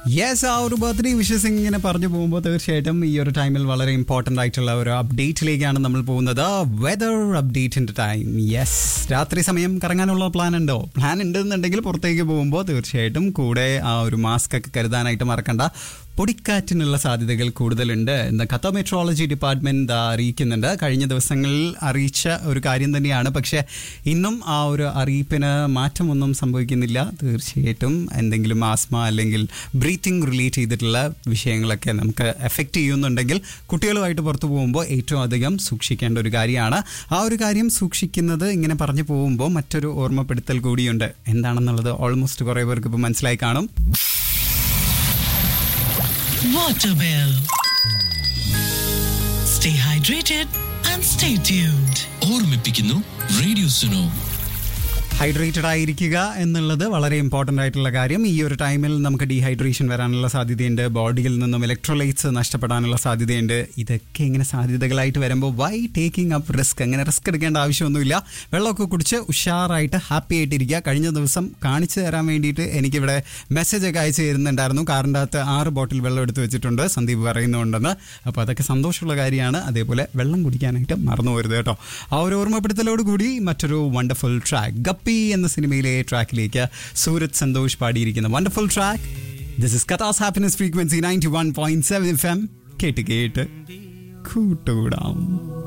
Yes ആ ഒരു birthday wishes ഇങ്ങനെ പറഞ്ഞു പോകുമ്പോൾ തീർച്ചയായിട്ടും ഈ ഒരു ടൈമിൽ വളരെ ഇമ്പോർട്ടൻ്റ് ആയിട്ടുള്ള ഒരു അപ്ഡേറ്റിലേക്കാണ് നമ്മൾ പോകുന്നത് വെദർ അപ്ഡേറ്റിൻ്റെ ടൈം യെസ് രാത്രി സമയം കറങ്ങാനുള്ള പ്ലാൻ ഉണ്ടോ പ്ലാൻ ഉണ്ടെന്നുണ്ടെങ്കിൽ പുറത്തേക്ക് പോകുമ്പോൾ തീർച്ചയായിട്ടും കൂടെ ആ ഒരു മാസ്ക് ഒക്കെ കരുതാനായിട്ട് മറക്കണ്ട പൊടിക്കാറ്റിനുള്ള സാധ്യതകൾ കൂടുതലുണ്ട് എന്ന് ഖത്ത മെട്രോളജി ഡിപ്പാർട്ട്മെന്റ് അറിയിക്കുന്നുണ്ട് കഴിഞ്ഞ ദിവസങ്ങളിൽ അറിയിച്ച ഒരു കാര്യം തന്നെയാണ് പക്ഷേ ഇന്നും ആ ഒരു അറിയിപ്പിന് മാറ്റമൊന്നും സംഭവിക്കുന്നില്ല തീർച്ചയായിട്ടും എന്തെങ്കിലും ആസ്മ അല്ലെങ്കിൽ ബ്രീത്തിങ് റിലേറ്റ് ചെയ്തിട്ടുള്ള വിഷയങ്ങളൊക്കെ നമുക്ക് എഫക്റ്റ് ചെയ്യുന്നുണ്ടെങ്കിൽ കുട്ടികളുമായിട്ട് പുറത്തു പോകുമ്പോൾ ഏറ്റവും അധികം സൂക്ഷിക്കേണ്ട ഒരു കാര്യമാണ് ആ ഒരു കാര്യം സൂക്ഷിക്കുന്നത് ഇങ്ങനെ പറഞ്ഞു പോകുമ്പോൾ മറ്റൊരു ഓർമ്മപ്പെടുത്തൽ കൂടിയുണ്ട് എന്താണെന്നുള്ളത് ഓൾമോസ്റ്റ് കുറേ പേർക്ക് ഇപ്പോൾ മനസ്സിലായി കാണും Waterwell. Stay hydrated and stay tuned. ഓർമ്മിപ്പിക്കുന്നു റേഡിയോ സുനോ ഹൈഡ്രേറ്റഡ് ആയിരിക്കുക എന്നുള്ളത് വളരെ ഇമ്പോർട്ടൻ്റ് ആയിട്ടുള്ള കാര്യം ഈ ഒരു ടൈമിൽ നമുക്ക് ഡീഹൈഡ്രേഷൻ വരാനുള്ള സാധ്യതയുണ്ട് ബോഡിയിൽ നിന്നും ഇലക്ട്രോലൈറ്റ്സ് നഷ്ടപ്പെടാനുള്ള സാധ്യതയുണ്ട് ഇതൊക്കെ ഇങ്ങനെ സാധ്യതകളായിട്ട് വരുമ്പോൾ വൈ ടേക്കിംഗ് അപ്പ് റിസ്ക് അങ്ങനെ റിസ്ക് എടുക്കേണ്ട ആവശ്യമൊന്നുമില്ല വെള്ളമൊക്കെ കുടിച്ച് ഉഷാറായിട്ട് ഹാപ്പി ആയിട്ടിരിക്കുക കഴിഞ്ഞ ദിവസം കാണിച്ചു തരാൻ വേണ്ടിയിട്ട് എനിക്കിവിടെ മെസ്സേജ് ഒക്കെ അയച്ചു തരുന്നുണ്ടായിരുന്നു കാറിൻ്റെ അകത്ത് ആറ് ബോട്ടിൽ വെള്ളം എടുത്ത് വെച്ചിട്ടുണ്ട് സന്ദീപ് പറയുന്നുണ്ടെന്ന് അപ്പോൾ അതൊക്കെ സന്തോഷമുള്ള കാര്യമാണ് അതേപോലെ വെള്ളം കുടിക്കാനായിട്ട് മറന്നു പോരുത് കേട്ടോ ആ ഒരു ഓർമ്മപ്പെടുത്തലോട് കൂടി മറ്റൊരു വണ്ടർഫുൾ ട്രാക്ക് ഗപ്പി എന്ന സിനിമയിലെ ട്രാക്കിലേക്ക് സൂരജ് സന്തോഷ് പാടിയിരിക്കുന്ന വണ്ടർഫുൾ ട്രാക്ക് ദിസ് ഇസ് കഥാസ് happiness frequency ninety one point seven F M കേട്ട് കേട്ട് കൂട്ടുകൂടാം